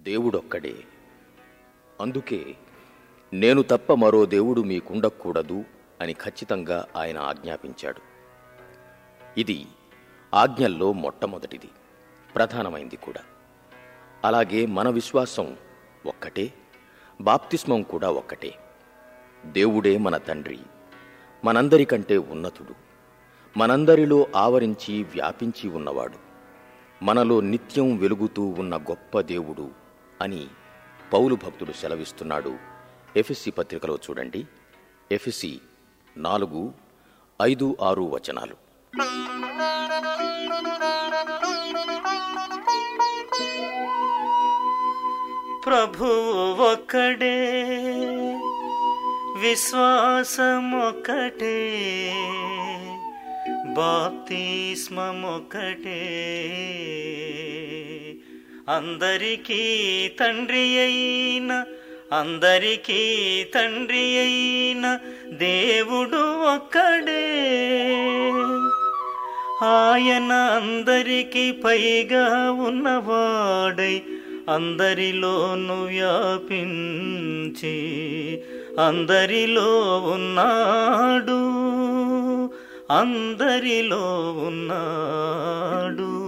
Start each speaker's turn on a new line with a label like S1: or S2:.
S1: దేవుడొక్కడే అందుకే నేను తప్ప మరో దేవుడు మీకుండకూడదు అని ఖచ్చితంగా ఆయన ఆజ్ఞాపించాడు ఇది ఆజ్ఞల్లో మొట్టమొదటిది ప్రధానమైంది కూడా అలాగే మన విశ్వాసం ఒక్కటే బాప్తిస్మం కూడా ఒక్కటే దేవుడే మన తండ్రి మనందరికంటే ఉన్నతుడు మనందరిలో ఆవరించి వ్యాపించి ఉన్నవాడు మనలో నిత్యం వెలుగుతూ ఉన్న గొప్ప దేవుడు అని పౌలు భక్తుడు సెలవిస్తున్నాడు ఎఫ్ఎస్సి పత్రికలో చూడండి ఎఫ్ఎస్సి నాలుగు ఐదు ఆరు వచనాలు
S2: ప్రభువు ఒక్కడే విశ్వాసమొక్కటే బాప్తిస్మమొక్కటే అందరికీ తండ్రి అయిన అందరికీ తండ్రి అయిన దేవుడు ఒక్కడే ఆయన అందరికి పైగా ఉన్నవాడై అందరిలోను వ్యాపించి అందరిలో ఉన్నాడు అందరిలో ఉన్నాడు